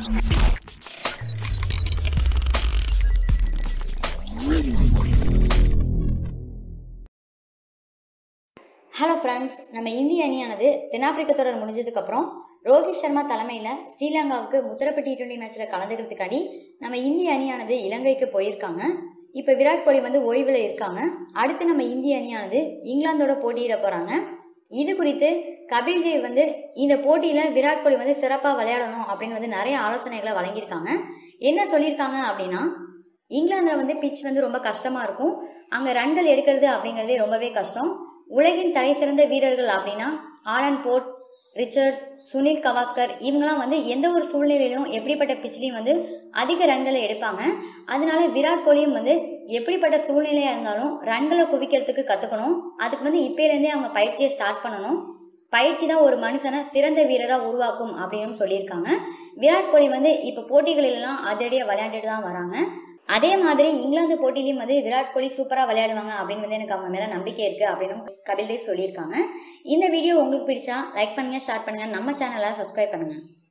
hello friends நம்ம இந்திய அணியானது தென்னாப்பிரிக்க தொடர் முடிஞ்சதுக்கப்புறம் ரோஹித் சர்மா தலைமையில் ஸ்ரீலங்காவுக்கு முத்திரப்பட்டி டி டுவெண்ட்டி மேட்ச்சில் கலந்துக்கிறதுக்காண்டி நம்ம இந்திய அணியானது இலங்கைக்கு போயிருக்காங்க இப்போ விராட் கோலி வந்து ஓய்வில் இருக்காங்க அடுத்து நம்ம இந்திய அணியானது இங்கிலாந்தோட போட்டியிட போகிறாங்க இது குறித்து கபில் தேவ் வந்து இந்த போட்டியில் விராட் கோலி வந்து சிறப்பாக விளையாடணும் அப்படின்னு வந்து நிறைய ஆலோசனைகளை வழங்கியிருக்காங்க என்ன சொல்லியிருக்காங்க அப்படின்னா இங்கிலாந்தில் வந்து பிச் வந்து ரொம்ப கஷ்டமாக இருக்கும் அங்கே ரன்கள் எடுக்கிறது அப்படிங்கிறதே ரொம்பவே கஷ்டம் உலகின் தலை சிறந்த வீரர்கள் அப்படின்னா Allan Border Richards Sunil Gavaskar இவங்கெல்லாம் வந்து எந்த ஒரு சூழ்நிலையிலும் எப்படிப்பட்ட பிச்லையும் வந்து அதிக ரன்களை எடுப்பாங்க அதனால விராட் கோலியும் வந்து எப்படிப்பட்ட சூழ்நிலையாக இருந்தாலும் ரன்களை குவிக்கிறதுக்கு கற்றுக்கணும் அதுக்கு வந்து இப்போலேருந்தே அவங்க பயிற்சியை ஸ்டார்ட் பண்ணணும் பயிற்சி தான் ஒரு மனுஷனை சிறந்த வீரராக உருவாக்கும் அப்படின்னு சொல்லியிருக்காங்க விராட் கோலி வந்து இப்போ போட்டிகளிலெல்லாம் அதிரடியாக விளையாண்டுட்டு தான் வராங்க அதே மாதிரி இங்கிலாந்து போட்டியிலையும் வந்து விராட் கோலி சூப்பராக விளையாடுவாங்க அப்படின்னு வந்து எனக்கு அவங்க மேலே நம்பிக்கை இருக்குது அப்படின்னு கபில் தேவ் சொல்லியிருக்காங்க இந்த வீடியோ உங்களுக்கு பிடிச்சா லைக் பண்ணுங்கள் ஷேர் பண்ணுங்கள் நம்ம சேனலை சப்ஸ்கிரைப் பண்ணுங்கள்